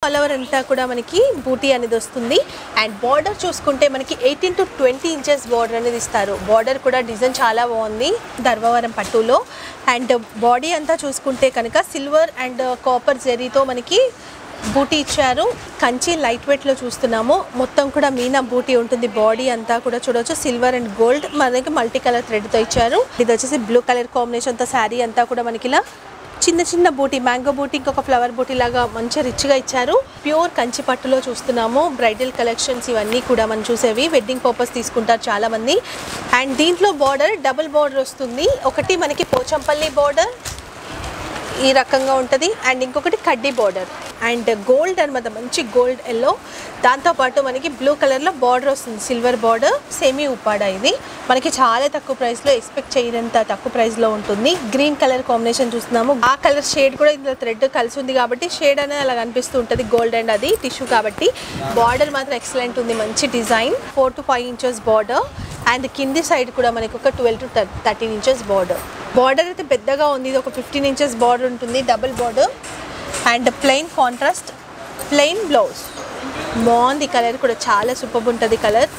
All over అంతా కూడా మనకి బూటీ అనేది వస్తుంది అండ్ బార్డర్ చూసుకుంటే మనకి eighteen to twenty inches border అనేది ఇస్తారు బార్డర్ కూడా డిజైన్ చాలా బాగుంది ధర్మవరం పట్టులో అండ్ బాడీ అంతా చూసుకుంటే కనుక సిల్వర్ అండ్ కాపర్ జెరీతో మనకి బూటీ ఇచ్చారు కంచి లైట్ వెయిట్లో చూస్తున్నాము మొత్తం కూడా మీనా బూటీ ఉంటుంది బాడీ అంతా కూడా చూడవచ్చు సిల్వర్ అండ్ గోల్డ్ మనకి మల్టీ కలర్ థ్రెడ్తో ఇచ్చారు ఇది వచ్చేసి బ్లూ కలర్ కాంబినేషన్తో శారీ అంతా కూడా మనకి ఇలా చిన్న చిన్న బూటీ మ్యాంగో బూటీ ఇంకొక ఫ్లవర్ బూటీ లాగా మంచిగా రిచ్గా ఇచ్చారు ప్యూర్ కంచి పట్టులో చూస్తున్నాము బ్రైడల్ కలెక్షన్స్ ఇవన్నీ కూడా మనం చూసేవి వెడ్డింగ్ పర్పస్ తీసుకుంటారు చాలా మంది అండ్ దీంట్లో బార్డర్ డబుల్ బార్డర్ వస్తుంది ఒకటి మనకి పోచంపల్లి బార్డర్ ఈ రకంగా ఉంటుంది అండ్ ఇంకొకటి కడ్డీ బార్డర్ అండ్ గోల్డ్ అనమాట మంచి గోల్డ్ ఎల్లో దాంతోపాటు మనకి బ్లూ కలర్లో బార్డర్ వస్తుంది సిల్వర్ బార్డర్ సెమీ ఉప్పాడ ఇది మనకి చాలా తక్కువ ప్రైస్లో ఎక్స్పెక్ట్ చేయనంత తక్కువ ప్రైస్లో ఉంటుంది గ్రీన్ కలర్ కాంబినేషన్ చూస్తున్నాము ఆ కలర్ షేడ్ కూడా ఇందులో థ్రెడ్ కలిసి ఉంది కాబట్టి షేడ్ అనేది అలా కనిపిస్తూ ఉంటుంది గోల్డ్ అండ్ అది టిష్యూ కాబట్టి బార్డర్ మాత్రం ఎక్సలెంట్ ఉంది మంచి design four to five inches border and కింది సైడ్ కూడా మనకి ఒక twelve to thirteen inches border border అయితే పెద్దగా ఉంది ఇది ఒక ఫిఫ్టీన్ ఇంచెస్ బార్డర్ ఉంటుంది double border and plain contrast plain blouse బాగుంది కలర్ కూడా చాలా సూపర్ ఉంటుంది కలర్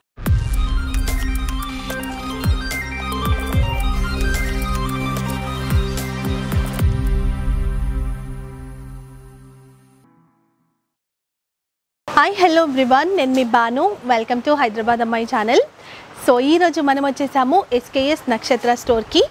హాయ్ హలో బ్రివాన్ నేను మీ బాను వెల్కమ్ టు హైదరాబాద్ అమ్మాయి ఛానల్ సో ఈరోజు మనం వచ్చేసాము ఎస్కేఎస్ నక్షత్ర స్టోర్కి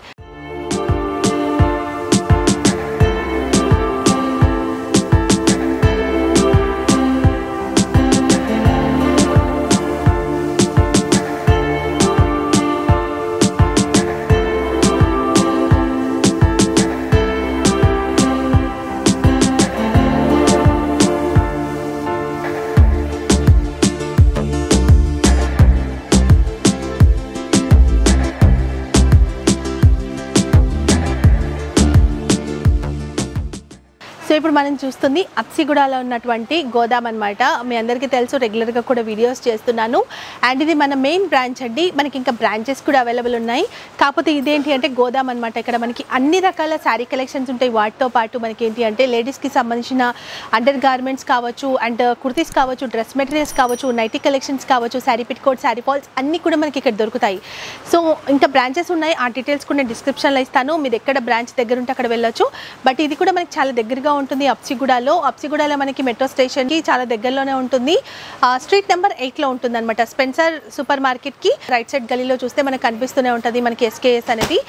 సో ఇప్పుడు మనం చూస్తుంది అప్సిగూడలో ఉన్నటువంటి గోదాం అనమాట మీ అందరికీ తెలుసు రెగ్యులర్గా కూడా వీడియోస్ చేస్తున్నాను అండ్ ఇది మన మెయిన్ బ్రాంచ్ అండి మనకి ఇంకా బ్రాంచెస్ కూడా అవైలబుల్ ఉన్నాయి కాకపోతే ఇదేంటి అంటే గోదాం అనమాట ఇక్కడ మనకి అన్ని రకాల శారీ కలెక్షన్స్ ఉంటాయి వాటితో పాటు మనకి ఏంటి అంటే లేడీస్కి సంబంధించిన అండర్ గార్మెంట్స్ కావచ్చు అండ్ కుర్తీస్ కావచ్చు డ్రెస్ మెటీరియల్స్ కావచ్చు నైటీ కలెక్షన్స్ కావచ్చు sari petticoat sari falls అన్నీ కూడా మనకి ఇక్కడ దొరుకుతాయి సో ఇంకా బ్రాంచెస్ ఉన్నాయి ఆ డీటెయిల్స్ కూడా నేను డిస్క్రిప్షన్లో ఇస్తాను మీరు ఎక్కడ బ్రాంచ్ దగ్గర ఉంటే అక్కడ వెళ్ళొచ్చు బట్ ఇది కూడా మనకి చాలా దగ్గరగా ఉంటుంది అప్సిగూడలో అప్సిగూడలో మనకి మెట్రో స్టేషన్కి చాలా దగ్గరలోనే ఉంటుంది ఆ, స్ట్రీట్ నెంబర్ ఎయిట్లో ఉంటుంది అనమాట స్పెన్సర్ సూపర్ మార్కెట్కి రైట్ సైడ్ గలీలో చూస్తే మనకు కనిపిస్తూనే ఉంటుంది మనకి ఎస్కేఎస్ అనేది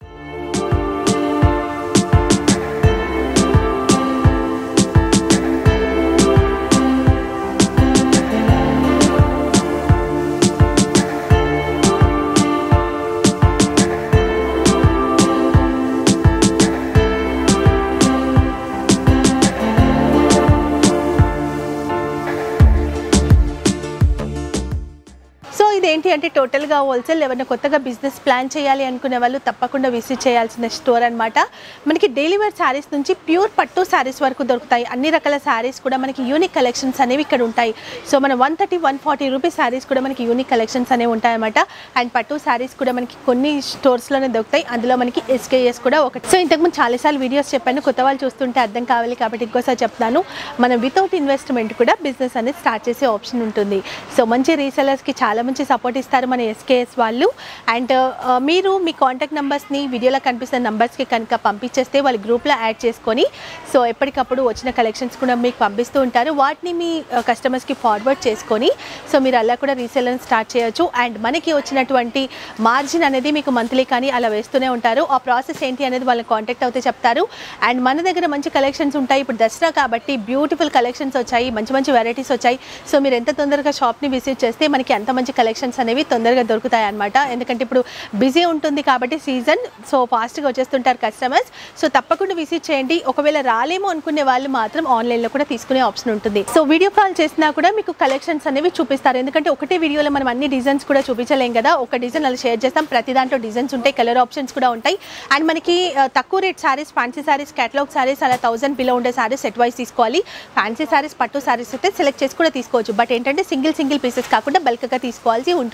సో ఇదేంటి అంటే టోటల్గా హోల్సేల్ ఎవరైనా కొత్తగా బిజినెస్ ప్లాన్ చేయాలి అనుకునే వాళ్ళు తప్పకుండా విజిట్ చేయాల్సిన స్టోర్ అనమాట మనకి డైలీ వేర్ శారీస్ నుంచి ప్యూర్ పట్టు శారీస్ వరకు దొరుకుతాయి అన్ని రకాల శారీస్ కూడా మనకి యూనిక్ కలెక్షన్స్ అనేవి ఇక్కడ ఉంటాయి సో మన one thirty one forty rupees saris కూడా మనకి యూనిక్ కలెక్షన్స్ అనేవి ఉంటాయన్నమాట అండ్ పట్టు శారీస్ కూడా మనకి కొన్ని స్టోర్స్లోనే దొరుకుతాయి అందులో మనకి ఎస్కేఎస్ కూడా ఒకటి సో ఇంతకుముందు చాలాసార్లు వీడియోస్ చెప్పాను కొత్త వాళ్ళు చూస్తుంటే అర్థం కావాలి కాబట్టి ఇంకోసారి చెప్తాను మనం వితౌట్ ఇన్వెస్ట్మెంట్ కూడా బిజినెస్ అనేది స్టార్ట్ చేసే ఆప్షన్ ఉంటుంది సో మంచి రీసెలర్స్కి చాలా మంచి సపోర్ట్ ఇస్తారు మన ఎస్కేఎస్ వాళ్ళు అండ్ మీరు మీ కాంటాక్ట్ నెంబర్స్ని వీడియోలో కనిపిస్తున్న నెంబర్స్కి కనుక పంపించేస్తే వాళ్ళ గ్రూప్లో యాడ్ చేసుకొని సో ఎప్పటికప్పుడు వచ్చిన కలెక్షన్స్ కూడా మీకు పంపిస్తూ ఉంటారు వాటిని మీ కస్టమర్స్కి ఫార్వర్డ్ చేసుకొని సో మీరు అలా కూడా రీసేలర్ స్టార్ట్ చేయొచ్చు అండ్ మనకి వచ్చినటువంటి మార్జిన్ అనేది మీకు మంత్లీ కానీ అలా వేస్తూనే ఉంటారు ఆ ప్రాసెస్ ఏంటి అనేది వాళ్ళని కాంటాక్ట్ అవుతే చెప్తారు అండ్ మన దగ్గర మంచి కలెక్షన్స్ ఉంటాయి ఇప్పుడు దసరా కాబట్టి బ్యూటిఫుల్ కలెక్షన్స్ వచ్చాయి మంచి మంచి వెరైటీస్ వచ్చాయి సో మీరు ఎంత తొందరగా షాప్ని విజిట్ చేస్తే మనకి అంత మంచి కలెక్షన్స్ అనేవి తొందరగా దొరుకుతాయి అనమాట ఎందుకంటే ఇప్పుడు బిజీ ఉంటుంది కాబట్టి సీజన్ సో ఫాస్ట్గా వచ్చేస్తుంటారు కస్టమర్స్ సో తప్పకుండా విజిట్ చేయండి ఒకవేళ రాలేమో అనుకునే వాళ్ళు మాత్రం ఆన్లైన్లో కూడా తీసుకునే ఆప్షన్ ఉంటుంది సో వీడియో కాల్ చేసినా కూడా మీకు కలెక్షన్స్ అనేవి చూపిస్తారు ఎందుకంటే ఒకటే వీడియోలో మనం అన్ని డిజైన్స్ కూడా చూపించలేం కదా ఒక డిజైన్ అలా షేర్ చేస్తాం ప్రతి దాంట్లో డిజైన్స్ ఉంటాయి కలర్ ఆప్షన్స్ కూడా ఉంటాయి అండ్ మనకి ఆ, తక్కువ rate saris fancy saris catalogue saris అలా థౌసండ్ బిలో ఉండే సారీస్ సెట్ వైస్ తీసుకోవాలి ఫ్యాన్సీ సారీస్ పట్టు సారీస్ అయితే సెలెక్ట్ చేసి కూడా తీసుకోవచ్చు బట్ ఏంటంటే సింగిల్ సింగిల్ పీసెస్ కాకుండా బల్క్గా తీసుకోవాల్సి ఉంటుంది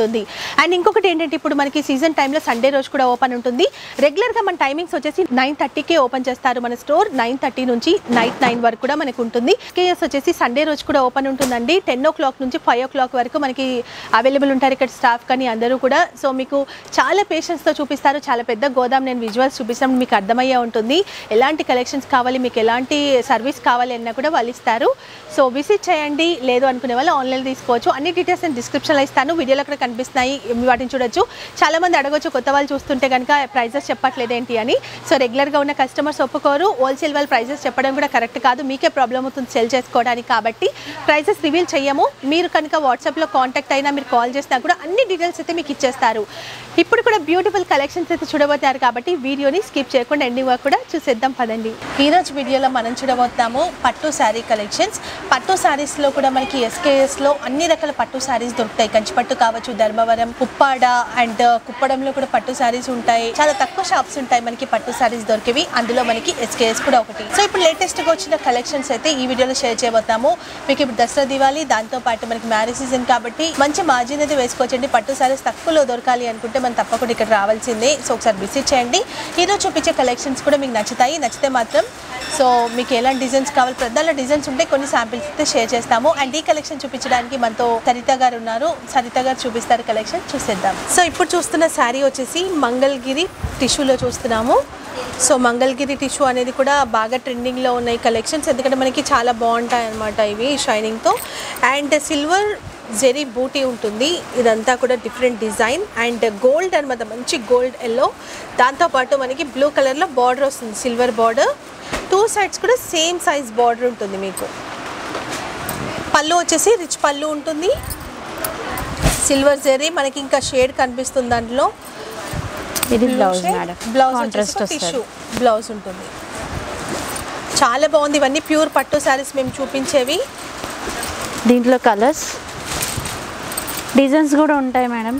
ఉంటుంది అండ్ ఇంకొకటి ఏంటంటే ఇప్పుడు మనకి సీజన్ టైంలో సండే రోజు కూడా ఓపెన్ ఉంటుంది రెగ్యులర్గా మన టైమింగ్స్ వచ్చేసి నైన్ థర్టీకే ఓపెన్ చేస్తారు మన స్టోర్ నైన్ థర్టీ నుంచి నైట్ నైన్ వరకు కూడా మనకు ఉంటుంది కేఎస్ వచ్చేసి సండే రోజు కూడా ఓపెన్ ఉంటుందండి టెన్ ఓ క్లాక్ నుంచి ఫైవ్ ఓ క్లాక్ వరకు మనకి అవైలబుల్ ఉంటారు ఇక్కడ స్టాఫ్ కానీ అందరూ కూడా సో మీకు చాలా పేషెన్స్తో చూపిస్తారు చాలా పెద్ద గోదాం నేను విజువల్స్ చూపిస్తాను మీకు అర్థమయ్యే ఉంటుంది ఎలాంటి కలెక్షన్స్ కావాలి మీకు ఎలాంటి సర్వీస్ కావాలి అన్నా కూడా వాళ్ళు ఇస్తారు సో విజిట్ చేయండి లేదు అనుకునే వాళ్ళు ఆన్లైన్ తీసుకోవచ్చు అన్ని డీటెయిల్స్ నేను డిస్క్రిప్షన్లో ఇస్తాను వీడియోలో కూడా కనిపిస్తున్నాయి వాటిని చూడొచ్చు చాలా మంది అడగొచ్చు కొత్త వాళ్ళు చూస్తుంటే కనుక ప్రైజెస్ చెప్పట్లేదు ఏంటి అని సో రెగ్యులర్గా ఉన్న కస్టమర్స్ ఒప్పుకోరు హోల్సేల్ వాళ్ళు ప్రైజెస్ చెప్పడం కూడా కరెక్ట్ కాదు మీకే ప్రాబ్లం అవుతుంది సెల్ చేసుకోవడానికి కాబట్టి ప్రైజెస్ రివీల్ చేయము మీరు కనుక వాట్సాప్లో కాంటాక్ట్ అయినా మీరు కాల్ చేసినా కూడా అన్ని డీటెయిల్స్ అయితే మీకు ఇచ్చేస్తారు ఇప్పుడు కూడా బ్యూటిఫుల్ కలెక్షన్స్ అయితే చూడబోతున్నారు కాబట్టి వీడియోని స్కిప్ చేయకుండా ఎండింగ్ వరకు కూడా చూసేద్దాం పదండి ఈ రోజు వీడియోలో మనం చూడబోతున్నాము పట్టు శారీ కలెక్షన్స్ పట్టు శారీస్లో కూడా మనకి ఎస్కేఎస్లో అన్ని రకాల పట్టు శారీస్ దొరుకుతాయి కంచిపట్టు కావచ్చు ధర్మవరం ఉప్పాడ అండ్ కుప్పడంలో కూడా పట్టు శారీస్ ఉంటాయి చాలా తక్కువ షాప్స్ ఉంటాయి మనకి పట్టు శారీస్ దొరికేవి అందులో మనకి ఎస్కేఎస్ కూడా ఒకటి సో ఇప్పుడు లేటెస్ట్గా వచ్చిన కలెక్షన్స్ అయితే ఈ వీడియోలో షేర్ చేయబోతాము మీకు ఇప్పుడు దసరా దివాళీ దాంతో పాటు మనకి మ్యారేజ్ సీజన్ కాబట్టి మంచి మార్జిన్ అయితే వేసుకోవచ్చండి పట్టు శారీస్ తక్కువలో దొరకాలి అనుకుంటే మనం తప్పకుండా ఇక్కడ రావాల్సిందే సో ఒకసారి విజిట్ చేయండి ఈరోజు చూపించే కలెక్షన్స్ కూడా మీకు నచ్చుతాయి నచ్చితే మాత్రం సో మీకు ఎలాంటి డిజైన్స్ కావాలి ప్రధాన డిజైన్స్ ఉంటే కొన్ని శాంపిల్స్ అయితే షేర్ చేస్తాము అండ్ ఈ కలెక్షన్ చూపించడానికి మనతో సరిత గారు ఉన్నారు సరిత గారు చూపిస్తారు కలెక్షన్ చూసేద్దాం సో ఇప్పుడు చూస్తున్న శారీ వచ్చేసి మంగళగిరి టిష్యూలో చూస్తున్నాము సో మంగళగిరి టిష్యూ అనేది కూడా బాగా ట్రెండింగ్లో ఉన్నాయి కలెక్షన్స్ ఎందుకంటే మనకి చాలా బాగుంటాయి అన్నమాట ఇవి షైనింగ్తో అండ్ సిల్వర్ జెరీ బూటీ ఉంటుంది ఇదంతా కూడా డిఫరెంట్ డిజైన్ అండ్ గోల్డ్ అనమాట మంచి గోల్డ్ ఎల్లో దాంతోపాటు మనకి బ్లూ కలర్లో బార్డర్ వస్తుంది సిల్వర్ బార్డర్ టూ సైడ్స్ కూడా సేమ్ సైజ్ బార్డర్ ఉంటుంది మీకు పళ్ళు వచ్చేసి రిచ్ పళ్ళు ఉంటుంది సిల్వర్ జెరీ మనకి ఇంకా షేడ్ కనిపిస్తుంది దాంట్లో ఇది blouse madam blouse contrast tissue వస్తుంది బ్లౌజ్ ఉంటుంది చాలా బాగుంది ఇవన్నీ ప్యూర్ పట్టు శారీస్ మేము చూపించేవి దీంట్లో కలర్స్ డిజైన్స్ కూడా ఉంటాయి మేడం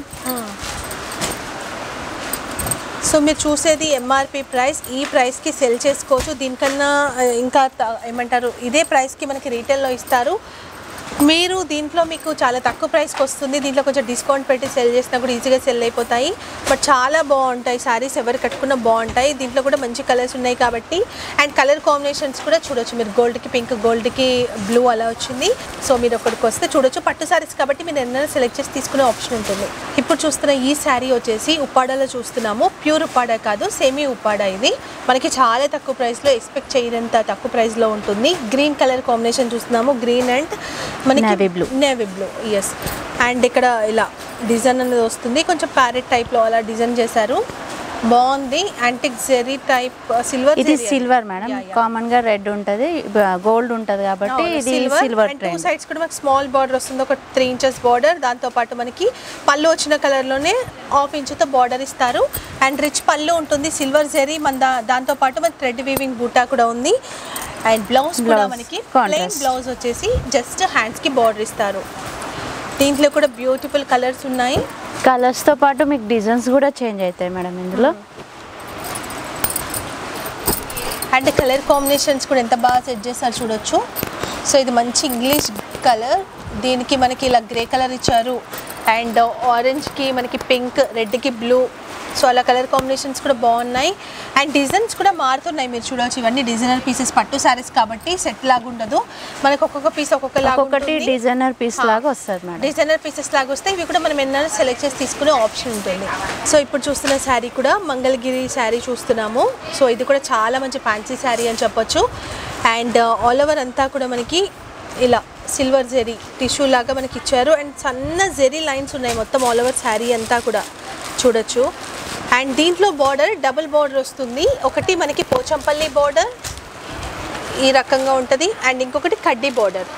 సో మీరు చూసేది ఎంఆర్పి ప్రైస్ ఈ ప్రైస్కి సెల్ చేసుకోవచ్చు దీనికన్నా ఆ, ఇంకా త- ఏమంటారు ఇదే ప్రైస్కి మనకి రీటైల్లో ఇస్తారు మీరు దీంట్లో మీకు చాలా తక్కువ ప్రైస్కి వస్తుంది దీంట్లో కొంచెం డిస్కౌంట్ పెట్టి సెల్ చేసినా కూడా ఈజీగా సెల్ అయిపోతాయి బట్ చాలా బాగుంటాయి శారీస్ ఎవరు కట్టుకున్నా బాగుంటాయి దీంట్లో కూడా మంచి కలర్స్ ఉన్నాయి కాబట్టి అండ్ కలర్ కాంబినేషన్స్ కూడా చూడొచ్చు మీరు గోల్డ్కి పింక్ గోల్డ్కి బ్లూ అలా వచ్చింది సో మీరు ఒకటికి వస్తే చూడొచ్చు పట్టు శారీస్ కాబట్టి మీరు ఎన్నైనా సెలెక్ట్ చేసి తీసుకునే ఆప్షన్ ఉంటుంది ఇప్పుడు చూస్తున్న ఈ శారీ వచ్చేసి ఉప్పాడలో చూస్తున్నాము ప్యూర్ ఉప్పాడ కాదు సెమీ ఉప్పాడ ఇది మనకి చాలా తక్కువ ప్రైస్లో ఎక్స్పెక్ట్ చేయనంత తక్కువ ప్రైస్లో ఉంటుంది గ్రీన్ కలర్ కాంబినేషన్ చూస్తున్నాము గ్రీన్ అండ్ మనకి Navy blue. Navy blue yes and ఇక్కడ ఇలా డిజైన్ అనేది వస్తుంది కొంచెం ప్యారెట్ టైప్లో అలా డిజైన్ చేశారు బాగుంది యాంటిక్ జెరీ టైప్ సిల్వర్ ఇది సిల్వర్ మేడం కామన్ గా రెడ్ ఉంటది గోల్డ్ ఉంటది కాబట్టి ఇది సిల్వర్ టూ ట్రెండ్ సైడ్స్ కూడా మనకి స్మాల్ బార్డర్ వస్తుంది ఒక త్రీ ఇంచెస్ బార్డర్ దాంతో పాటు మనకి పళ్ళు వచ్చిన కలర్లోనే హాఫ్ ఇంచుతో బార్డర్ ఇస్తారు అండ్ రిచ్ పళ్ళు ఉంటుంది సిల్వర్ జెరీ మన దా- దాంతో పాటు మనకి థ్రెడ్ వీవింగ్ బూటా కూడా ఉంది అండ్ బ్లౌజ్ కూడా Blouse, మనకి contrast. ప్లెయిన్ బ్లౌజ్ వచ్చేసి జస్ట్ హ్యాండ్స్కి బార్డర్ ఇస్తారు దీంట్లో కూడా బ్యూటిఫుల్ కలర్స్ ఉన్నాయి కలర్స్ తో పాటు మీకు డిజైన్స్ కూడా చేంజ్ అవుతాయి మేడం ఇందులో అండ్ కలర్ కాంబినేషన్స్ కూడా ఎంత బాగా సెట్ చేస్తారు చూడొచ్చు సో ఇది మంచి ఇంగ్లీష్ కలర్ దీనికి మనకి ఇలా గ్రే కలర్ ఇచ్చారు అండ్ ఆరెంజ్కి మనకి పింక్ రెడ్కి బ్లూ సో అలా కలర్ కాంబినేషన్స్ కూడా బాగున్నాయి అండ్ డిజైన్స్ కూడా మారుతున్నాయి మీరు చూడవచ్చు ఇవన్నీ డిజైనర్ పీసెస్ పట్టు శారీస్ కాబట్టి సెట్ లాగా ఉండదు మనకు ఒక్కొక్క పీస్ ఒక్కొక్క లాగా ఒక్కొక్కటి ఉంటుంది. డిజైనర్ పీస్ లాగా వస్తుంది మేడం డిజైనర్ పీసెస్ లాగా వస్తే ఇవి కూడా మనం ఎన్నైనా సెలెక్ట్ చేసి తీసుకునే ఆప్షన్ ఉంటుంది సో ఇప్పుడు చూస్తున్న శారీ కూడా మంగళగిరి శారీ చూస్తున్నాము సో ఇది కూడా చాలా మంచి ఫ్యాన్సీ శారీ అని చెప్పొచ్చు అండ్ ఆల్ ఓవర్ అంతా కూడా మనకి ఇలా సిల్వర్ జెరీ టిష్యూ లాగా మనకి ఇచ్చారు అండ్ సన్న జెరీ లైన్స్ ఉన్నాయి మొత్తం ఆల్ ఓవర్ శారీ అంతా కూడా చూడొచ్చు అండ్ దీంట్లో బార్డర్ డబుల్ బార్డర్ వస్తుంది ఒకటి మనకి పోచంపల్లి బార్డర్ ఈ రకంగా ఉంటుంది అండ్ ఇంకొకటి కడ్డీ బార్డర్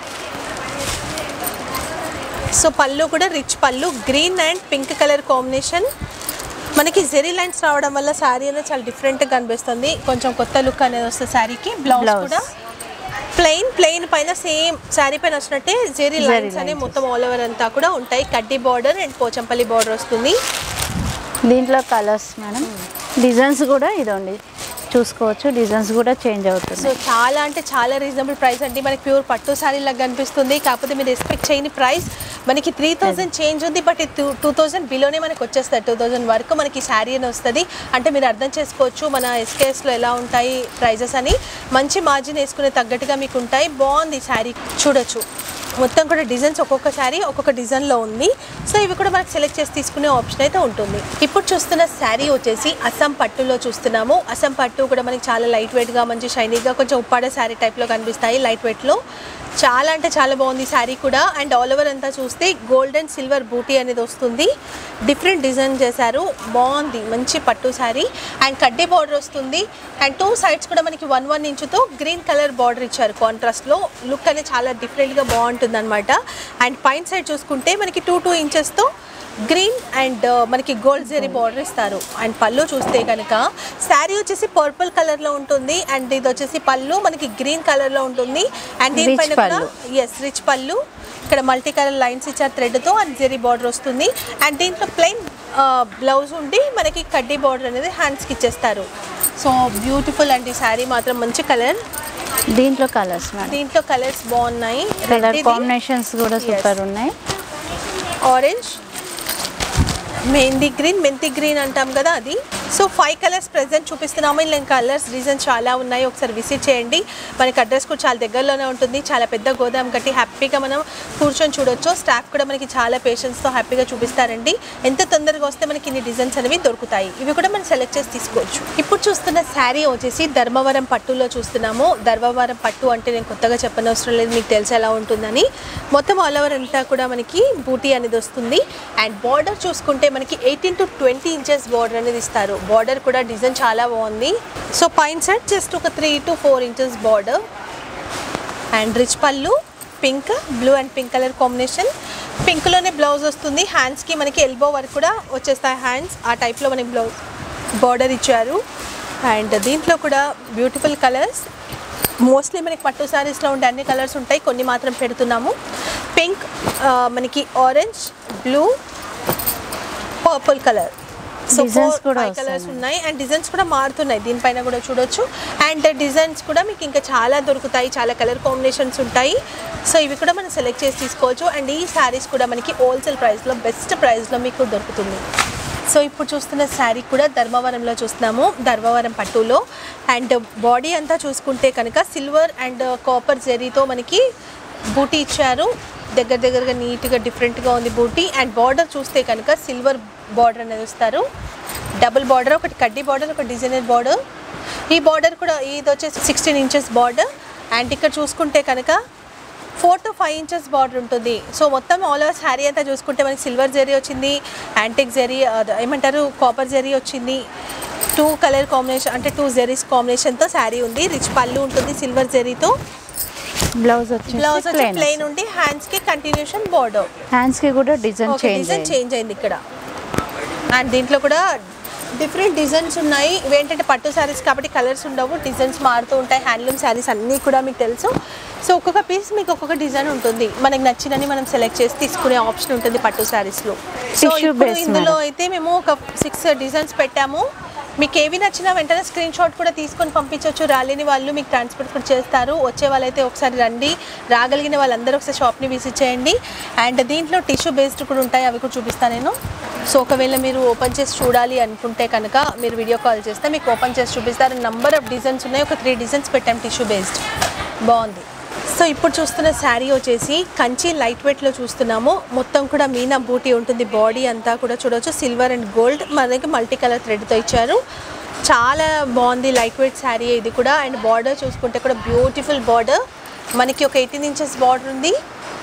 సో పళ్ళు కూడా రిచ్ పళ్ళు green and pink colour combination మనకి జెరీ లైన్స్ రావడం వల్ల శారీ అనేది చాలా డిఫరెంట్గా కనిపిస్తుంది కొంచెం కొత్త లుక్ అనేది వస్తుంది శారీకి బ్లౌజ్ Blouse. కూడా ప్లెయిన్ ప్లెయిన్ పైన సేమ్ శారీ పైన వచ్చినట్టే జెరీ Zeri లైన్స్ అనేవి lines మొత్తం ఆల్ ఓవర్ అంతా కూడా ఉంటాయి కడ్డీ బార్డర్ అండ్ పోచంపల్లి బార్డర్ వస్తుంది దీంట్లో కలర్స్ మేడం డిజైన్స్ కూడా ఇదండి చూసుకోవచ్చు డిజైన్స్ కూడా చేంజ్ సో అవుతుంది చాలా అంటే చాలా రీజనబుల్ ప్రైస్ అండి మనకి ప్యూర్ పట్టు శారీ లాగా కనిపిస్తుంది కాకపోతే మీరు ఎక్స్పెక్ట్ చేయని ప్రైస్ మనకి త్రీ థౌజండ్ చేంజ్ ఉంది బట్ టూ టూ థౌజండ్ బిలోనే మనకి వచ్చేస్తుంది టూ థౌజండ్ వరకు మనకి శారీ అని వస్తుంది అంటే మీరు అర్థం చేసుకోవచ్చు మన ఎస్కేఎస్లో ఎలా ఉంటాయి ప్రైజెస్ అని మంచి మార్జిన్ వేసుకునే తగ్గట్టుగా మీకు ఉంటాయి బాగుంది శారీ చూడొచ్చు మొత్తం కూడా డిజైన్స్ ఒక్కొక్క శారీ ఒక్కొక్క డిజైన్లో ఉంది సో ఇవి కూడా మనకు సెలెక్ట్ చేసి తీసుకునే ఆప్షన్ అయితే ఉంటుంది ఇప్పుడు చూస్తున్న శారీ వచ్చేసి అస్సాం పట్టులో చూస్తున్నాము అస్సాం పట్టు కూడా మనకి చాలా లైట్ వెయిట్గా మంచి షైనీగా కొంచెం ఉప్పాడ శారీ టైప్లో కనిపిస్తాయి లైట్ వెయిట్లో చాలా అంటే చాలా బాగుంది శారీ కూడా అండ్ ఆల్ ఓవర్ అంతా చూస్తే గోల్డ్ అండ్ సిల్వర్ బూటీ అనేది వస్తుంది డిఫరెంట్ డిజైన్ చేశారు బాగుంది మంచి పట్టు శారీ అండ్ కడ్డీ బార్డర్ వస్తుంది అండ్ టూ సైడ్స్ కూడా మనకి వన్ వన్ ఇంచుతో గ్రీన్ కలర్ బార్డర్ ఇచ్చారు కాంట్రాస్ట్లో లుక్ అనేది చాలా డిఫరెంట్గా బాగుంటుంది అనమాట అండ్ పైన సైడ్ చూసుకుంటే మనకి టూ టూ ఇంచెస్తో గ్రీన్ అండ్ మనకి గోల్డ్ జెరీ బార్డర్ ఇస్తారు అండ్ పళ్ళు చూస్తే కనుక శారీ వచ్చేసి పర్పుల్ కలర్ లో ఉంటుంది అండ్ ఇది వచ్చేసి పళ్ళు మనకి గ్రీన్ కలర్ లో ఉంటుంది అండ్ Rich దీనిపైన కూడా పళ్ళు. ఎస్ రిచ్ పళ్ళు ఇక్కడ మల్టీ కలర్ లైన్స్ ఇచ్చారు థ్రెడ్తో అండ్ జెరీ బార్డర్ వస్తుంది అండ్ దీంట్లో ప్లెయిన్ బ్లౌజ్ ఉండి మనకి కడ్డీ బార్డర్ అనేది హ్యాండ్స్కి ఇచ్చేస్తారు సో బ్యూటిఫుల్ అండి శారీ మాత్రం మంచి కలర్ దీంట్లో కలర్స్ మేడం దీంట్లో కలర్స్ బాగున్నాయి కలర్ రెడ్ కాంబినేషన్స్ కూడా సూపర్ ఉన్నాయి ఆరెంజ్ మెహందీ గ్రీన్ మెంతి గ్రీన్ అంటాం కదా అది సో ఫైవ్ కలర్స్ ప్రెసెంట్ చూపిస్తున్నాము ఇలా కలర్స్ డిజైన్స్ చాలా ఉన్నాయి ఒకసారి విజిట్ చేయండి మనకి అడ్రస్ కూడా చాలా దగ్గరలోనే ఉంటుంది చాలా పెద్ద గోదాం కట్టి హ్యాపీగా మనం కూర్చొని చూడొచ్చు స్టాఫ్ కూడా మనకి చాలా పేషెన్స్తో హ్యాపీగా చూపిస్తారండి ఎంత తొందరగా వస్తే మనకి ఇన్ని డిజైన్స్ అనేవి దొరుకుతాయి ఇవి కూడా మనం సెలెక్ట్ చేసి తీసుకోవచ్చు ఇప్పుడు చూస్తున్న శారీ వచ్చేసి ధర్మవరం పట్టులో చూస్తున్నాము ధర్మవరం పట్టు అంటే నేను కొత్తగా చెప్పనవసరం లేదు మీకు తెలిసి ఎలా ఉంటుందని మొత్తం ఆల్ ఓవర్ అంతా కూడా మనకి బూటీ అనేది వస్తుంది అండ్ బార్డర్ చూసుకుంటే మనకి eighteen to twenty inches border అనేది ఇస్తారు బార్డర్ కూడా డిజైన్ చాలా బాగుంది సో పైన సైడ్ జస్ట్ ఒక three to four inches border and rich పళ్ళు pink blue and pink colour combination పింక్లోనే బ్లౌజ్ వస్తుంది హ్యాండ్స్కి మనకి ఎల్బో వరకు కూడా వచ్చేస్తాయి హ్యాండ్స్ ఆ టైప్లో మనకి బ్లౌజ్ బార్డర్ ఇచ్చారు అండ్ దీంట్లో కూడా బ్యూటిఫుల్ కలర్స్ మోస్ట్లీ మనకి పట్టు శారీస్లో ఉండే అన్ని కలర్స్ ఉంటాయి కొన్ని మాత్రం పెడుతున్నాము పింక్ మనకి orange blue purple colour so Designs four కూడా ఫైవ్ కలర్స్ వస్తాయి. ఉన్నాయి అండ్ డిజైన్స్ కూడా మారుతున్నాయి దీనిపైన కూడా చూడొచ్చు అండ్ డిజైన్స్ కూడా మీకు ఇంకా చాలా దొరుకుతాయి చాలా కలర్ కాంబినేషన్స్ ఉంటాయి సో ఇవి కూడా మనం సెలెక్ట్ చేసి తీసుకోవచ్చు అండ్ ఈ శారీస్ కూడా మనకి హోల్సేల్ ప్రైస్లో బెస్ట్ ప్రైస్లో మీకు దొరుకుతుంది సో ఇప్పుడు చూస్తున్న శారీ కూడా ధర్మవరంలో చూస్తున్నాము ధర్మవరం పట్టులో అండ్ బాడీ అంతా చూసుకుంటే కనుక సిల్వర్ అండ్ కాపర్ జెరీతో మనకి బూటీ ఇచ్చారు దగ్గర దగ్గరగా నీట్గా డిఫరెంట్గా ఉంది బూటీ అండ్ బార్డర్ చూస్తే కనుక సిల్వర్ బార్డర్ అనేది ఇస్తారు డబుల్ బార్డర్ ఒకటి కడ్డీ బార్డర్ ఒక డిజైనర్ బార్డర్ ఈ బార్డర్ కూడా ఇది వచ్చేసి సిక్స్టీన్ ఇంచెస్ బార్డర్ అండ్ ఇక్కడ చూసుకుంటే కనుక four to five inches border ఉంటుంది సో మొత్తం ఆల్ ఓవర్ శారీ అంతా చూసుకుంటే మనకి సిల్వర్ జరీ వచ్చింది యాంటిక్ జరీ అద- ఏమంటారు కాపర్ జరీ వచ్చింది టూ కలర్ కాంబినేషన్ అంటే టూ జెరీస్ కాంబినేషన్తో శారీ ఉంది రిచ్ పళ్ళు ఉంటుంది సిల్వర్ జరీతో బ్లౌజ్ వచ్చి బ్లౌజ్ వచ్చి ప్లెయిన్ ప్లెయిన్ ఉండి హ్యాండ్స్కి కంటిన్యూషన్ బార్డర్ హ్యాండ్స్ కి కూడా డిజైన్ ఒక చేంజ్ డిజైన్ చేంజ్ అయింది ఇక్కడ అండ్ దీంట్లో కూడా డిఫరెంట్ డిజైన్స్ ఉన్నాయి ఇవేంటంటే పట్టు శారీస్ కాబట్టి కలర్స్ ఉండవు డిజైన్స్ మారుతూ ఉంటాయి హ్యాండ్లూమ్ శారీస్ అన్నీ కూడా మీకు తెలుసు సో ఒక్కొక్క పీస్ మీకు ఒక్కొక్క డిజైన్ ఉంటుంది మనకి నచ్చినని మనం సెలెక్ట్ చేసి తీసుకునే ఆప్షన్ ఉంటుంది పట్టు శారీస్లో సో Tissue ఇప్పుడు based ఇందులో మేడం. అయితే మేము ఒక సిక్స్ డిజైన్స్ పెట్టాము మీకు ఏవి నచ్చినా వెంటనే స్క్రీన్ షాట్ కూడా తీసుకొని పంపించవచ్చు రాలేని వాళ్ళు మీకు ట్రాన్స్పోర్ట్ కూడా చేస్తారు వచ్చే వాళ్ళైతే ఒకసారి రండి రాగలిగిన వాళ్ళందరూ ఒకసారి షాప్ని విజిట్ చేయండి అండ్ దీంట్లో టిష్యూ బేస్డ్ కూడా ఉంటాయి అవి కూడా చూపిస్తాను నేను సో ఒకవేళ మీరు ఓపెన్ చేసి చూడాలి అనుకుంటే కనుక మీరు వీడియో కాల్ చేస్తే మీకు ఓపెన్ చేసి చూపిస్తారు నంబర్ ఆఫ్ డిజైన్స్ ఉన్నాయి ఒక త్రీ డిజైన్స్ పెట్టాం టిష్యూ బేస్డ్ బాగుంది సో ఇప్పుడు చూస్తున్న శారీ వచ్చేసి కంచి లైట్ వెయిట్లో చూస్తున్నాము మొత్తం కూడా మీనా బూటీ ఉంటుంది బాడీ అంతా కూడా చూడవచ్చు సిల్వర్ అండ్ గోల్డ్ మనకి మల్టీ కలర్ థ్రెడ్తో ఇచ్చారు చాలా బాగుంది లైట్ వెయిట్ శారీ ఇది కూడా అండ్ బార్డర్ చూసుకుంటే కూడా బ్యూటిఫుల్ బార్డర్ మనకి ఒక ఎయిటీన్ ఇంచెస్ బార్డర్ ఉంది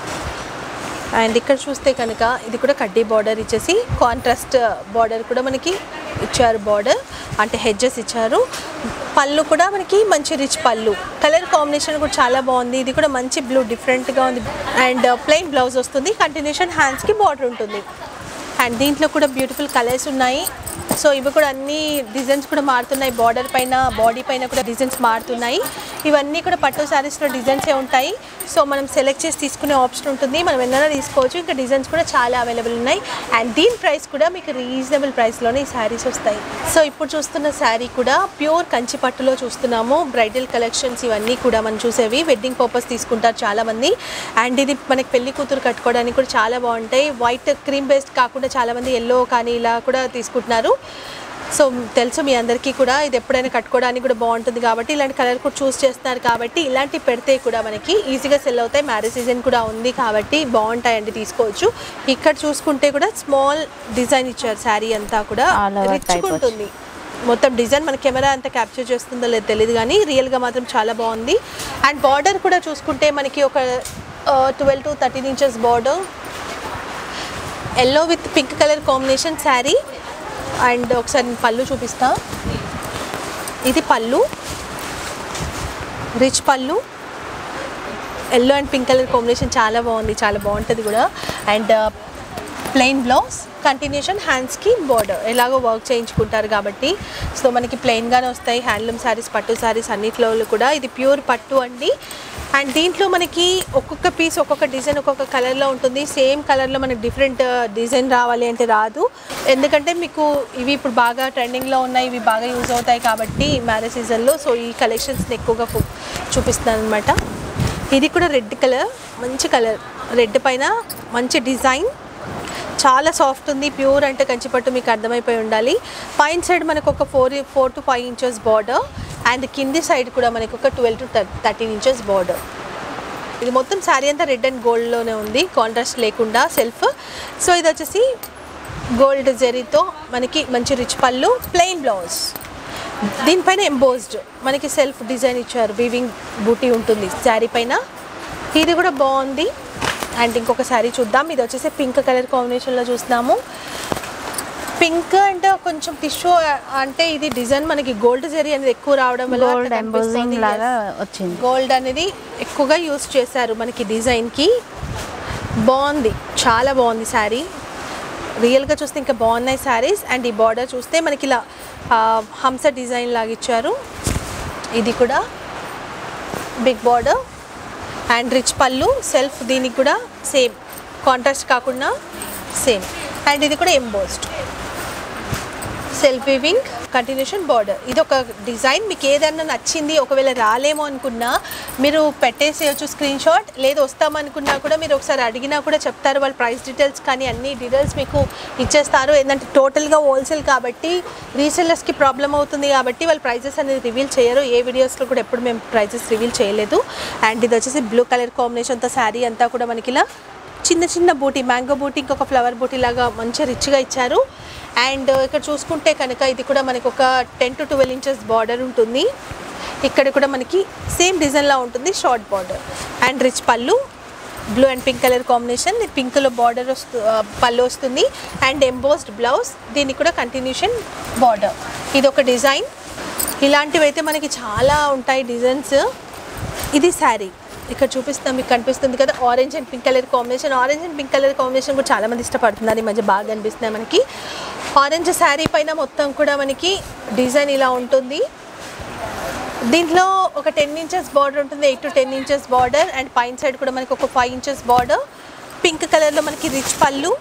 అండ్ ఇక్కడ చూస్తే కనుక ఇది కూడా కడ్డీ బార్డర్ ఇచ్చేసి కాంట్రాస్ట్ బార్డర్ కూడా మనకి ఇచ్చారు బార్డర్ అంటే హెడ్జెస్ ఇచ్చారు పళ్ళు కూడా మనకి మంచి రిచ్ పళ్ళు కలర్ కాంబినేషన్ కూడా చాలా బాగుంది ఇది కూడా మంచి బ్లూ డిఫరెంట్గా ఉంది అండ్ ప్లెయిన్ బ్లౌజ్ వస్తుంది కంటిన్యూషన్ హ్యాండ్స్కి బార్డర్ ఉంటుంది అండ్ దీంట్లో కూడా బ్యూటిఫుల్ కలర్స్ ఉన్నాయి సో ఇవి కూడా అన్ని డిజైన్స్ కూడా మారుతున్నాయి బార్డర్ పైన బాడీ పైన కూడా డిజైన్స్ మారుతున్నాయి ఇవన్నీ కూడా పట్టు శారీస్లో డిజైన్సే ఉంటాయి సో మనం సెలెక్ట్ చేసి తీసుకునే ఆప్షన్ ఉంటుంది మనం ఎన్నైనా తీసుకోవచ్చు ఇంకా డిజైన్స్ కూడా చాలా అవైలబుల్ ఉన్నాయి అండ్ దీని ప్రైస్ కూడా మీకు రీజనబుల్ ప్రైస్లోనే ఈ శారీస్ వస్తాయి సో ఇప్పుడు చూస్తున్న శారీ కూడా ప్యూర్ కంచి పట్టులో చూస్తున్నాము బ్రైడల్ కలెక్షన్స్ ఇవన్నీ కూడా మనం చూసేవి వెడ్డింగ్ పర్పస్ తీసుకుంటారు చాలామంది అండ్ ఇది మనకి పెళ్లి కూతురు కట్టుకోవడానికి కూడా చాలా బాగుంటాయి వైట్ క్రీమ్ బేస్డ్ కాకుండా చాలామంది ఎల్లో కానీ ఇలా కూడా తీసుకుంటున్నారు సో తెలుసు మీ అందరికీ కూడా ఇది ఎప్పుడైనా కట్టుకోవడానికి కూడా బాగుంటుంది కాబట్టి ఇలాంటి కలర్ కూడా చూస్ చేస్తున్నారు కాబట్టి ఇలాంటి పెడితే కూడా మనకి ఈజీగా సెల్ అవుతాయి మ్యారేజ్ సీజన్ కూడా ఉంది కాబట్టి బాగుంటాయండి తీసుకోవచ్చు ఇక్కడ చూసుకుంటే కూడా స్మాల్ డిజైన్ ఇచ్చారు శారీ అంతా కూడా All over రిచ్ type ఉంటుంది మొత్తం డిజైన్ మన కెమెరా అంతా క్యాప్చర్ చేస్తుందో లేదో తెలియదు కానీ రియల్గా మాత్రం చాలా బాగుంది అండ్ బార్డర్ కూడా చూసుకుంటే మనకి ఒక twelve to thirteen inches border yellow with pink colour combination sari and ఒకసారి నేను పళ్ళు చూపిస్తా ఇది పళ్ళు రిచ్ పళ్ళు yellow and pink colour combination చాలా బాగుంది చాలా బాగుంటుంది కూడా అండ్ ప్లెయిన్ బ్లౌజ్ కంటిన్యూషన్ హ్యాండ్స్కి బార్డర్ ఎలాగో వర్క్ చేయించుకుంటారు కాబట్టి సో మనకి ప్లెయిన్గానే వస్తాయి హ్యాండ్లూమ్ శారీస్ పట్టు శారీస్ అన్నిట్లో కూడా ఇది ప్యూర్ పట్టు అండి అండ్ దీంట్లో మనకి ఒక్కొక్క పీస్ ఒక్కొక్క డిజైన్ ఒక్కొక్క కలర్లో ఉంటుంది సేమ్ కలర్లో మనకి డిఫరెంట్ డిజైన్ రావాలి అంటే రాదు ఎందుకంటే మీకు ఇవి ఇప్పుడు బాగా ట్రెండింగ్లో ఉన్నాయి ఇవి బాగా యూజ్ అవుతాయి కాబట్టి మ్యారేజ్ సీజన్లో సో ఈ కలెక్షన్స్ని ఎక్కువగా ఫో- చూపిస్తున్నాను అనమాట ఇది కూడా రెడ్ కలర్ మంచి కలర్ రెడ్ పైన మంచి డిజైన్ చాలా సాఫ్ట్ ఉంది ప్యూర్ అంటే కంచిపట్టు మీకు అర్థమైపోయి ఉండాలి పైన సైడ్ మనకు ఒక four four to five inches border and కింది సైడ్ కూడా మనకు ఒక twelve to thirteen inches border ఇది మొత్తం శారీ అంతా రెడ్ అండ్ గోల్డ్లోనే ఉంది కాంట్రాస్ట్ లేకుండా సెల్ఫ్ సో ఇది వచ్చేసి గోల్డ్ జెరీతో మనకి మంచి రిచ్ పళ్ళు ప్లెయిన్ బ్లౌజ్ దీనిపైన ఎంబోస్డ్ మనకి సెల్ఫ్ డిజైన్ ఇచ్చారు వీవింగ్ బూటీ ఉంటుంది శారీ పైన ఇది కూడా బాగుంది అండ్ ఇంకొక శారీ చూద్దాం ఇది వచ్చేసి పింక్ కలర్ కాంబినేషన్లో చూస్తున్నాము పింక్ అంటే కొంచెం టిష్యూ అంటే ఇది డిజైన్ మనకి గోల్డ్ జరీ అనేది ఎక్కువ రావడం వల్ల అట్లా గోల్డ్ ఎంబోజింగ్ కనిపిస్తుంది. లాగా Yes. వచ్చింది గోల్డ్ అనేది ఎక్కువగా యూస్ చేశారు మనకి డిజైన్కి బాగుంది చాలా బాగుంది శారీ రియల్గా చూస్తే ఇంకా బాగున్నాయి శారీస్ అండ్ ఈ బార్డర్ చూస్తే మనకి ఇలా ఆ, హంస డిజైన్ లాగా ఇచ్చారు ఇది కూడా బిగ్ బార్డర్ అండ్ రిచ్ పళ్ళు సెల్ఫ్ దీనికి కూడా సేమ్ కాంట్రాస్ట్ కాకుండా సేమ్ అండ్ ఇది కూడా embossed self weaving continuation border ఇది ఒక డిజైన్ మీకు ఏదన్నా నచ్చింది ఒకవేళ రాలేమో అనుకున్నా మీరు పెట్టేసేయచ్చు స్క్రీన్ షాట్ లేదు వస్తామనుకున్నా కూడా మీరు ఒకసారి అడిగినా కూడా చెప్తారు వాళ్ళ ప్రైస్ డీటెయిల్స్ కానీ అన్ని డీటెయిల్స్ మీకు ఇచ్చేస్తారు ఏంటంటే టోటల్గా హోల్సేల్ కాబట్టి రీసెల్లర్స్కి ప్రాబ్లం అవుతుంది కాబట్టి వాళ్ళు ప్రైజెస్ అనేది రివీల్ చేయరు ఏ వీడియోస్లో కూడా ఎప్పుడు మేము ప్రైజెస్ రివీల్ చేయలేదు అండ్ ఇది వచ్చేసి బ్లూ కలర్ కాంబినేషన్తో శారీ అంతా కూడా మనకి ఇలా చిన్న చిన్న బూటీ మ్యాంగో బూటీ ఇంకొక ఫ్లవర్ బూటీ లాగా మంచిగా రిచ్గా ఇచ్చారు అండ్ ఇక్కడ చూసుకుంటే కనుక ఇది కూడా మనకి ఒక ten to twelve inches border ఉంటుంది ఇక్కడ కూడా మనకి సేమ్ డిజైన్లా ఉంటుంది షార్ట్ బార్డర్ అండ్ రిచ్ పళ్ళు blue and pink colour combination పింక్లో బార్డర్ వస్తు ఆ, పళ్ళు వస్తుంది అండ్ ఎంబోస్డ్ బ్లౌజ్ దీనికి కూడా కంటిన్యూషన్ బార్డర్ ఇది ఒక డిజైన్ ఇలాంటివి అయితే మనకి చాలా ఉంటాయి డిజైన్స్ ఇది శారీ ఇక్కడ చూపిస్తాం మీకు కనిపిస్తుంది కదా orange and pink colour combination orange and pink colour combination కూడా చాలా మంది ఇష్టపడుతున్నారు ఈ మధ్య బాగా కనిపిస్తున్నాయి మనకి ఆరెంజ్ శారీ పైన మొత్తం కూడా మనకి డిజైన్ ఇలా ఉంటుంది దీంట్లో ఒక టెన్ ఇంచెస్ బార్డర్ ఉంటుంది eight to ten inches border and పైన సైడ్ కూడా మనకి ఒక ఫైవ్ ఇంచెస్ బార్డర్ పింక్ కలర్లో మనకి రిచ్ పళ్ళు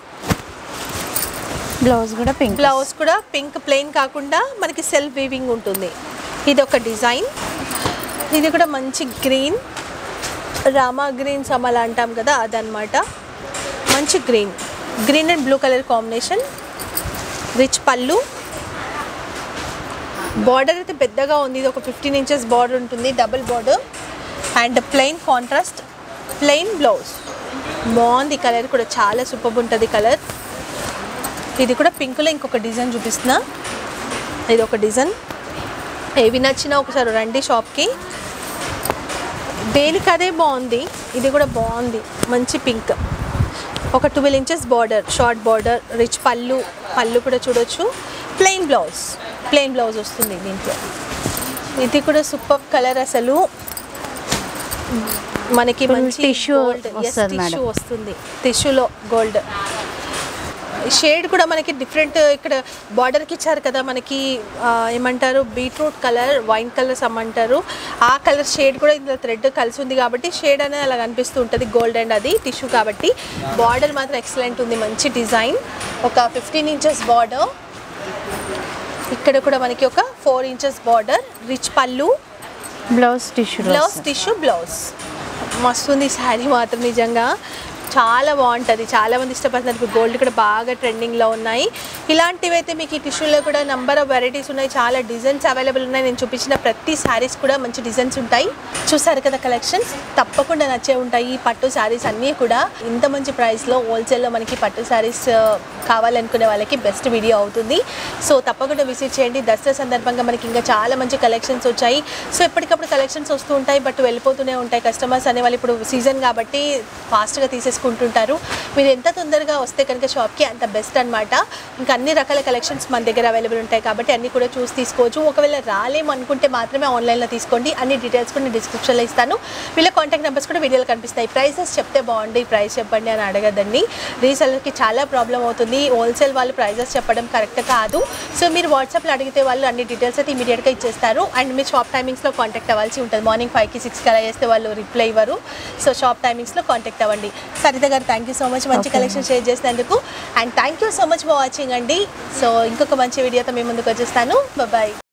బ్లౌజ్ కూడా పింక్ బ్లౌజ్ కూడా పింక్ ప్లెయిన్ కాకుండా మనకి సెల్ఫ్ వీవింగ్ ఉంటుంది ఇది ఒక డిజైన్ ఇది కూడా మంచి గ్రీన్ రామా గ్రీన్ సమల అంటాం కదా అదనమాట మంచి green green and blue colour combination rich పళ్ళు బార్డర్ అయితే పెద్దగా ఉంది ఇది ఒక ఫిఫ్టీన్ ఇంచెస్ బార్డర్ ఉంటుంది double border and plain contrast plain blouse బాగుంది కలర్ కూడా చాలా సూపర్ ఉంటుంది కలర్ ఇది కూడా పింక్లో ఇంకొక డిజైన్ చూపిస్తున్నా ఇది ఒక డిజైన్ ఏవి నచ్చినా ఒకసారి రండి షాప్కి దేనికి అదే బాగుంది ఇది కూడా బాగుంది మంచి పింక్ ఒక twelve inches border short border rich పళ్ళు పళ్ళు కూడా చూడొచ్చు ప్లెయిన్ బ్లౌజ్ ప్లెయిన్ బ్లౌజ్ వస్తుంది దీంట్లో ఇది కూడా సూపర్ కలర్ అసలు మనకి Full మంచి tissue gold. Yes, వస్తది మేడం. tissue వస్తుంది టిష్యూలో గోల్డ్ షేడ్ కూడా మనకి డిఫరెంట్ ఇక్కడ బార్డర్కి ఇచ్చారు కదా మనకి ఆ, ఏమంటారు బీట్రూట్ కలర్ వైన్ కలర్స్ అమ్మంటారు ఆ కలర్ షేడ్ కూడా ఇందులో థ్రెడ్ కలిసి ఉంది కాబట్టి షేడ్ అనేది అలా కనిపిస్తూ ఉంటుంది గోల్డ్ అండ్ అది టిష్యూ కాబట్టి బార్డర్ మాత్రం ఎక్సలెంట్ ఉంది మంచి డిజైన్ ఒక ఫిఫ్టీన్ ఇంచెస్ బార్డర్ ఇక్కడ కూడా మనకి ఒక ఫోర్ ఇంచెస్ బార్డర్ రిచ్ పళ్ళు blouse tissue blouse tissue blouse మస్తు ఉంది శారీ మాత్రం నిజంగా చాలా బాగుంటుంది చాలా మంది ఇష్టపడుతున్నారు ఇప్పుడు గోల్డ్ కూడా బాగా ట్రెండింగ్లో ఉన్నాయి ఇలాంటివి అయితే మీకు ఈ టిష్యూలో కూడా నంబర్ ఆఫ్ వెరైటీస్ ఉన్నాయి చాలా డిజైన్స్ అవైలబుల్ ఉన్నాయి నేను చూపించిన ప్రతి శారీస్ కూడా మంచి డిజైన్స్ ఉంటాయి చూసారు కదా కలెక్షన్స్ తప్పకుండా నచ్చే ఉంటాయి ఈ పట్టు శారీస్ అన్నీ కూడా ఇంత మంచి ప్రైస్లో హోల్సేల్లో మనకి పట్టు శారీస్ కావాలనుకునే వాళ్ళకి బెస్ట్ వీడియో అవుతుంది సో తప్పకుండా విజిట్ చేయండి దసరా సందర్భంగా మనకి ఇంకా చాలా మంచి కలెక్షన్స్ వచ్చాయి సో ఎప్పటికప్పుడు కలెక్షన్స్ వస్తూ ఉంటాయి బట్ వెళ్ళిపోతూనే ఉంటాయి కస్టమర్స్ అనే వాళ్ళు ఇప్పుడు సీజన్ కాబట్టి ఫాస్ట్గా తీసేసుకుంటుంటారు మీరు ఎంత తొందరగా వస్తే కనుక షాప్కి అంత బెస్ట్ అన్నమాట ఇంకా అన్ని రకాల కలెక్షన్స్ మన దగ్గర అవైలబుల్ ఉంటాయి కాబట్టి అన్ని కూడా చూసి తీసుకోవచ్చు ఒకవేళ రాలేము అనుకుంటే మాత్రమే ఆన్లైన్లో తీసుకోండి అన్ని డీటెయిల్స్ కూడా నేను డిస్క్రిప్షన్లో ఇస్తాను వీళ్ళ కాంటాక్ట్ నెంబర్స్ కూడా వీడియోలో కనిపిస్తాయి ప్రైసెస్ చెప్తే బాగుంది ప్రైస్ చెప్పండి అని అడగదండి రీసెలర్కి చాలా ప్రాబ్లం అవుతుంది హోల్సేల్ వాళ్ళు ప్రైజెస్ చెప్పడం కరెక్ట్ కాదు సో మీరు వాట్సాప్లో అడిగితే వాళ్ళు అన్ని డీటెయిల్స్ అయితే ఇమీడియట్గా ఇచ్చేస్తారు అండ్ మీ షాప్ టైమింగ్స్లో కాంటాక్ట్ అవ్వాల్సి ఉంటుంది మార్నింగ్ ఫైవ్కి సిక్స్కి అలా చేస్తే వాళ్ళు రిప్లై ఇవ్వరు సో షాప్ టైమింగ్స్లో కాంటాక్ట్ అవ్వండి Saritha garu thank you so much మంచి Okay. కలెక్షన్ షేర్ చేసినందుకు and thank you so much for watching అండి సో ఇంకొక మంచి వీడియోతో మీ ముందుకు వచ్చేస్తాను బాయ్